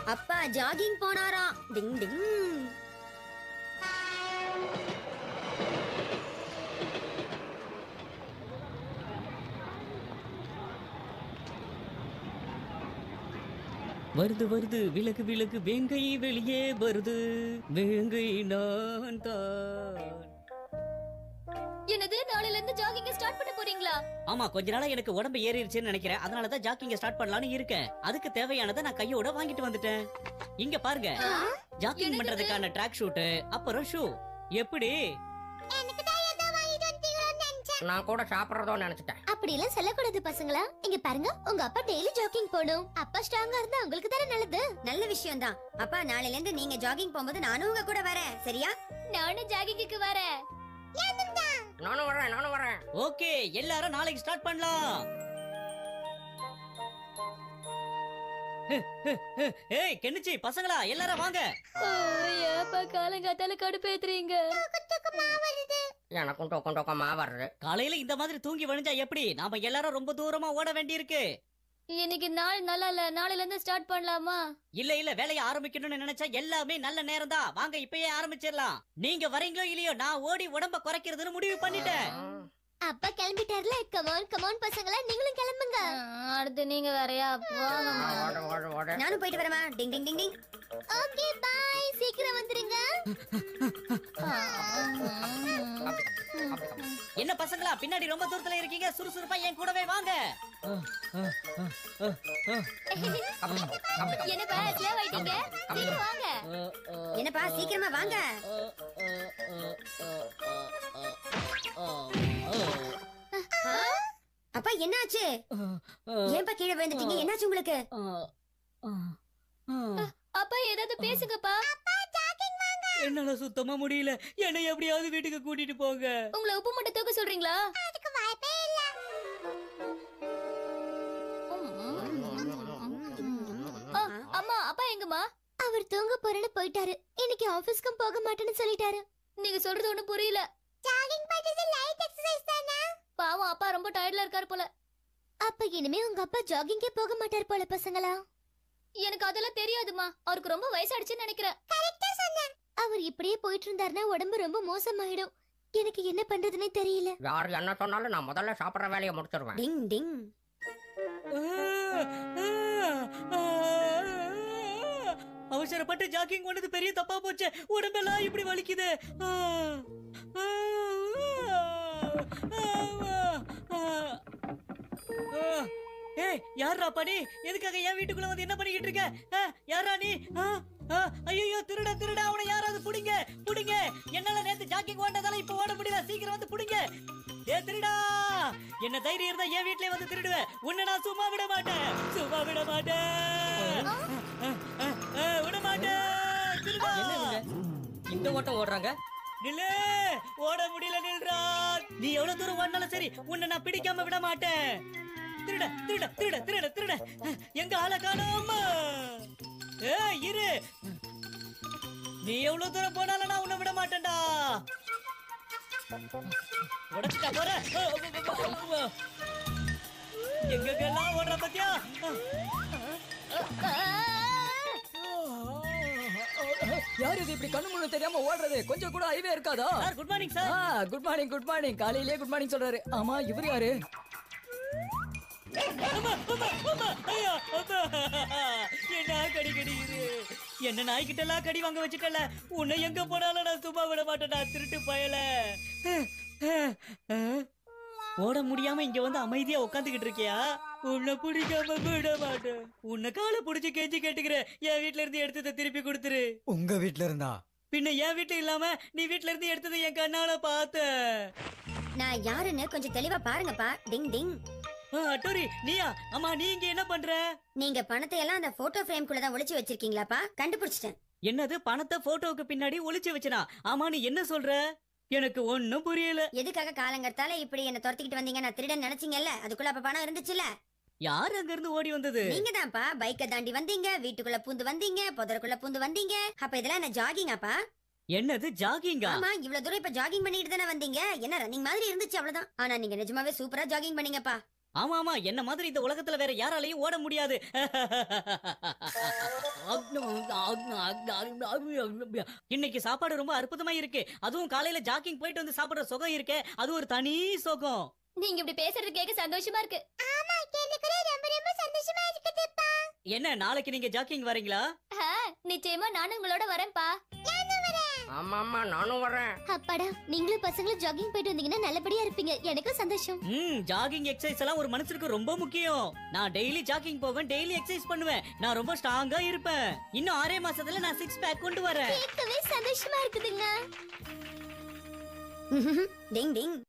அப்பா ஜாகிங் போனாராம் டிங் டிங் வருது வருது விலகு விலகு வேங்கை வெளியே வருது வேங்கை நான் தான் என்னது நாளையில இருந்து ஜாகிங் ஸ்டார்ட் பண்ண போறீங்களா ஆமா கொஞ்ச நாளா எனக்கு உடம்பு ஏறிடுச்சுன்னு நினைக்கிறேன் அதனால தான் ஜாக்கிங்க ஸ்டார்ட் பண்ணலாம்னு இருக்கேன் அதுக்கு தேவையானதை நான் கையோட வாங்கிட்டு வந்துட்டேன் இங்க பாருங்க ஜாக்கிங் என்னது பண்றதுக்கான ட்ராக் ஷூட் அப்புறம் ஷூ எப்படி நான் கூட சாப்பிடுறதோ நினைச்சிட்டேன் அப்படி எல்லாம் சொல்லக்கூடாது பசங்களா இங்க பாருங்க உங்க அப்பா டெய்லி ஜாகிங் போடும் அப்பா ஸ்ட்ராங்கா இருந்தா உங்களுக்கு தானே நல்லது நல்ல விஷயம் தான் அப்பா நாளையில இருந்து நீங்க ஜாகிங் போகும்போது நானும் உங்க கூட வரேன் சரியா நானும் ஜாகிங்க்கு வரேன் நானும் வரேன் நானும் வரேன் ஓகே எல்லாரும் நாளைக்கு ஸ்டார்ட் பண்ணலாம் ஏய் கென்னிச்சி பசங்களா எல்லாரும் வாங்க ஏப்பா காலங்காத்தால கடுப்பேத்துறீங்க எனக்கும் டொக்கம் டொக்கமா வருது காலையில இந்த மாதிரி தூங்கி விழுந்தா எப்படி நாம எல்லாரும் ரொம்ப தூரமா ஓட வேண்டியிருக்கு இன்னைக்கு நாள் நல்லா இல்ல நாளையில இருந்து ஸ்டார்ட் பண்ணலாமா இல்ல இல்ல வேலையை ஆரம்பிக்கணும்னு நினைச்சா எல்லாமே நல்ல நேரம் தான் வாங்க இப்பயே ஆரம்பிச்சிடலாம் நீங்க வரீங்களோ இல்லையோ நான் ஓடி உடம்ப குறைக்கிறதுன்னு முடிவு பண்ணிட்டேன் அப்பா கிளம்பிட்டார்ல கமான் கமான் பசங்களா நீங்களும் கிளம்புங்க அடுத்து நீங்க வேறயா போங்க ஓடு ஓடு ஓடு நானும் போயிட்டு வரேமா டிங் டிங் டிங் டிங் ஓகே பை சீக்கிரம் வந்துருங்க என்ன பசங்களா பின்னாடி ரொம்ப தூரத்துல இருக்கீங்க சுறுசுறுப்பா என் கூடவே வாங்க என்னப்பா ஸ்லோ ஆயிட்டீங்க சீக்கிரம் வாங்க என்னப்பா சீக்கிரமா வாங்க ஆ? அப்பா என்னாச்சு ஏன்பா கீழே விழுந்துட்டீங்க என்னாச்சு உங்களுக்கு அப்பா ஏதாவது பேசுங்கப்பா என்னால சுத்தமா முடியல என்னை எப்படியாவது வீட்டுக்கு கூட்டிட்டு போங்க உங்களை உப்பு மூட்டை தூக்க சொல்றீங்களா அதுக்கு வாய்ப்பே இல்ல அம்மா அப்பா எங்கம்மா அவர் தூங்க போறேன்னு போயிட்டாரு இன்னைக்கு ஆபீஸ்க்கும் போக மாட்டேன்னு சொல்லிட்டாரு நீங்க சொல்றது ஒண்ணும் புரியல ஜாகிங் பண்றது லைட் எக்ஸசைஸ் தானே பாவம் அப்பா ரொம்ப டயர்ட்ல இருக்காரு போல அப்ப இனிமே உங்க அப்பா ஜாகிங்கே போக மாட்டார் போல பசங்களா எனக்கு அதெல்லாம் தெரியாதுமா அவருக்கு ரொம்ப வயசாயிடுச்சுன்னு நினைக்கிறேன் கரெக்டா சொன்னேன் அவர் இப்படியே போயிட்டு இருந்தாருன்னா உடம்பு ரொம்ப மோசமாயிடும் எனக்கு என்ன பண்றதுன்னே தெரியல யார் என்ன சொன்னாலும் நான் முதல்ல சாப்பிடுற வேலையை முடிச்சிருவேன் டிங் டிங் அவசரப்பட்டு ஜாக்கிங் பண்ணது பெரிய தப்பா போச்சு உடம்பெல்லாம் இப்படி வலிக்குது ஆ, ஆ, ஆ, ஆ. ஏய் யாரா பணி எதுக்காக என் வீட்டுக்குள்ள வந்து என்ன பண்ணிக்கிட்டு இருக்க ஆ, யாரா நீ ஐயோ திருட திருட அவனை யாராவது புடிங்க புடிங்க என்னால நேத்து ஜாக்கிங் ஓட்டதால இப்ப ஓட முடியல சீக்கிரம் வந்து புடிங்க ஏ திருடா என்ன தைரியம் இருந்தா என் வீட்லயே வந்து திருடுவேன் உன்னை நான் சும்மா விட மாட்டேன் சும்மா விட மாட்டேன் ஆ, விட மாட்டேன் திருடா இந்த ஓட்டம் ஓடுறாங்க நில்லு ஓட முடியல நில்றா நீ எவ்வளவு தூரம் ஓடினாலும் சரி உன்னை நான் பிடிக்காம விட மாட்டேன் திருட திருட திருட திருட திருட எங்க ஆள காணோம் ஏ இரு நீ எவ்வளவு தூரம் போனாலும் நான் உன்னை விட மாட்டேன்டா உடச்சிட்டா போற எங்கெல்லாம் ஓடுற பத்தியா யார் இது இப்படி கண்ணு முன்னு தெரியாம ஓடுறது கொஞ்சம் கூட அறிவே இருக்காதா sir good morning sir good morning good morning காலையிலேயே குட் மார்னிங் சொல்றாரு ஆமா இவர் யாரு அம்மா, அம்மா, அம்மா, ஐயா, அம்மா. என்ன கடி கடிக்குது என்ன நாய்கிட்ட எல்லாம் கடி வாங்க வச்சுட்டல உன்னை எங்க போனாலும் நான் சும்மா விட மாட்டேன்டா திருட்டு பயல ஓட முடியாம இங்க வந்து அமைதியா உட்காந்துக்கிட்டு இருக்கியா உன்னை பிடிக்காம விட மாட்டேன் உன்னை காலை புடிச்சு கெஞ்சி கேட்டுக்கிறேன் என் வீட்ல இருந்து எடுத்ததை திருப்பி கொடுத்துரு உங்க வீட்ல இருந்தா பின்ன என் வீட்டுல இல்லாம நீ வீட்ல இருந்து எடுத்ததை என் கண்ணால பார்த்தேன் நான் யாருன்னு கொஞ்சம் தெளிவா பாருங்கப்பா டிங் டிங் ஆ, அட்டோரி நீயா அம்மா நீ இங்க என்ன பண்ற நீங்க பணத்தை எல்லாம் அந்த போட்டோ ஃப்ரேம்குள்ள தான் ஒளிச்சு வச்சிருக்கீங்களாப்பா கண்டுபிடிச்சிட்டேன் என்னது பணத்தை போட்டோவுக்கு பின்னாடி ஒளிச்சு வச்சனா ஆமா நீ என்ன சொல்ற எனக்கு ஒண்ணும் புரியல எதுக்காக காலங்கத்தால இப்படி என்ன துரத்திக்கிட்டு வந்தீங்க நான் திருடன் நினைச்சீங்கல்ல அதுக்குள்ள அப்ப பணம் இருந்துச்சுல யார் அங்க இருந்து ஓடி வந்தது நீங்க தான்ப்பா பைக்க தாண்டி வந்தீங்க வீட்டுக்குள்ள பூந்து வந்தீங்க புதருக்குள்ள பூந்து வந்தீங்க அப்ப இதெல்லாம் என்ன ஜாகிங்காப்பா என்னது ஜாகிங்கா ஆமா இவ்வளவு தூரம் இப்ப ஜாகிங் பண்ணிட்டு தானே வந்தீங்க என்ன ரன்னிங் மாதிரி இருந்துச்சு அவ்வளவுதான் ஆனா நீங்க நிஜமாவே சூப்பரா ஜாகிங் பண்ணீங்கப்பா ஆமா ஆமா என்ன மாதிரி இந்த உலகத்துல வேற யாராலையும் ஓட முடியாது இன்னைக்கு சாப்பாடு ரொம்ப அற்புதமா இருக்கு அதுவும் காலையில ஜாக்கிங் போயிட்டு வந்து சாப்பிடுற சுகம் இருக்கே அது ஒரு தனி சுகம் நீங்க இப்படி பேசுறது கேட்க சந்தோஷமா இருக்கு ஆமா எனக்கு ரொம்ப ரொம்ப சந்தோஷமா இருக்குதுப்பா என்ன நாளைக்கு நீங்க ஜாக்கிங் வரீங்களா நிச்சயமா நானும் உங்களோட வரேன்ப்பா ஆமா ஆமா நானும் வரேன் அப்பாடா நீங்களும் பசங்களும் ஜாகிங் போயிட்டு வந்தீங்கன்னா நல்லபடியா இருப்பீங்க எனக்கும் சந்தோஷம் ம் ஜாகிங் எக்ஸசைஸ் எல்லாம் ஒரு மனுஷனுக்கு ரொம்ப முக்கியம் நான் டெய்லி ஜாகிங் போவேன் டெய்லி எக்ஸசைஸ் பண்ணுவேன் நான் ரொம்ப ஸ்ட்ராங்கா இருப்பேன் இன்னும் ஆறே மாசத்துல நான் சிக்ஸ் பேக் கொண்டு வரேன் கேட்கவே சந்தோஷமா இருக்குதுங்க டிங் டிங்